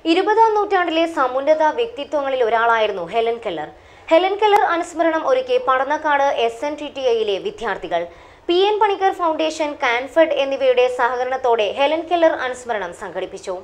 ഇരുപതാം നൂറ്റാണ്ടിലെ സമുന്നത വ്യക്തിത്വങ്ങളിൽ ഒരാളായിരുന്നു ഹെലൻ കെല്ലർ ഹെലൻ കെല്ലർ അനുസ്മരണം ഒരുക്കി Padannakkad S N T T ഐയിലെ വിദ്യാർത്ഥികൾ P N Panicker foundation Kanfed എന്നിവയുടെ സഹകരണത്തോടെ ഹെലൻ കെല്ലർ അനുസ്മരണം സംഘടിപ്പിച്ചു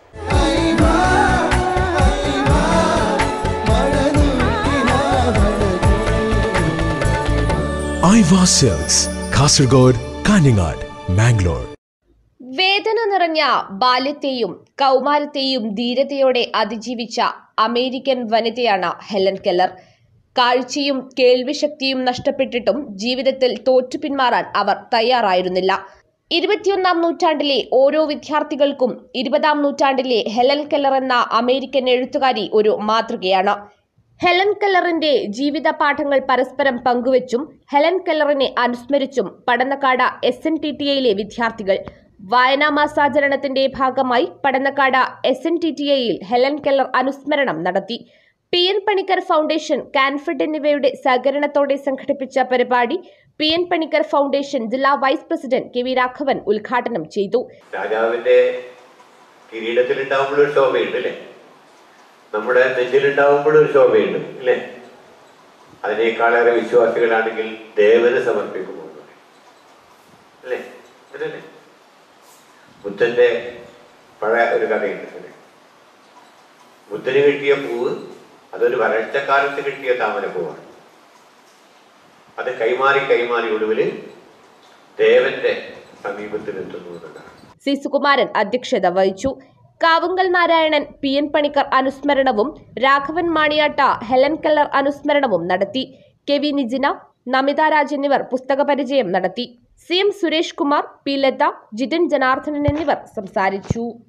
ഐവ സെൽസ് കാസർഗോഡ് കാഞ്ഞങ്ങാട് മാംഗ്ലൂർ വേദന നിറഞ്ഞ ബാല്യത്തെയും കൗമാരത്തെയും ധീരതയോടെ അതിജീവിച്ച അമേരിക്കൻ വനിതയാണ് ഹെലൻ കെല്ലർ കാഴ്ചയും കേൾവിശക്തിയും നഷ്ടപ്പെട്ടിട്ടും ജീവിതത്തിൽ തോറ്റു പിന്മാറാൻ അവർ തയ്യാറായിരുന്നില്ല ഇരുപത്തിയൊന്നാം നൂറ്റാണ്ടിലെ ഓരോ വിദ്യാർത്ഥികൾക്കും ഇരുപതാം നൂറ്റാണ്ടിലെ ഹെലൻ കെല്ലർ എന്ന അമേരിക്കൻ എഴുത്തുകാരി ഒരു മാതൃകയാണ് ഹെലൻ കെല്ലറിന്റെ ജീവിത പാഠങ്ങൾ പരസ്പരം പങ്കുവച്ചും ഹെലൻ കെല്ലറിനെ അനുസ്മരിച്ചും Padannakkad S N T T ഐയിലെ വിദ്യാർത്ഥികൾ വായനാ മാസാചരണത്തിന്റെ ഭാഗമായി Padannakkad S N T T ഐയിൽ ഹെലൻ കെല്ലർ അനുസ്മരണം നടത്തി P N Panicker foundation Kanfed എന്നിവയുടെ സഹകരണത്തോടെ സംഘടിപ്പിച്ച പരിപാടി പി എൻ പണിക്കർ ഫൗണ്ടേഷൻ ജില്ലാ vice president K V Raghavan ഉദ്ഘാടനം ചെയ്തു രാജാവിന്റെ കിരീടത്തിലുണ്ടാവുമ്പോഴും ഒരു ശോഭയുണ്ട് അല്ലേ നമ്മുടെ നെഞ്ചിലുണ്ടാവുമ്പോഴും ഒരു ശോഭയുണ്ട് അല്ലേ അതിനേക്കാളേറെ വിശ്വാസികളാണെങ്കിൽ ദേവന് സമർപ്പിക്കുമോ എന്ന് പറയും. അല്ലേ അതല്ലേ ബുദ്ധന്റെ പഴയ ഒരു കഥയുണ്ട് അല്ലേ ബുദ്ധന് കിട്ടിയ പൂവ് അതൊരു വരൾച്ചക്കാലത്ത് കിട്ടിയ താമരപ്പൂവാണ് അത് കൈമാറി കൈമാറി ഒടുവിൽ ദേവന്റെ സമീപത്തിലെത്തുന്നു എന്നതാണ് സി സുകുമാരൻ അധ്യക്ഷത വഹിച്ചു കാവുങ്കൽ നാരായണൻ പി എൻ പണിക്കർ അനുസ്മരണവും രാഘവൻ മാണിയാട്ട ഹെലൻ കെല്ലർ അനുസ്മരണവും നടത്തി കെ വി നിജിന നമിത രാജ് എന്നിവർ പുസ്തക പരിചയം നടത്തി C M Suresh Kumar P Latha Jithin Janardhanan എന്നിവർ സംസാരിച്ചു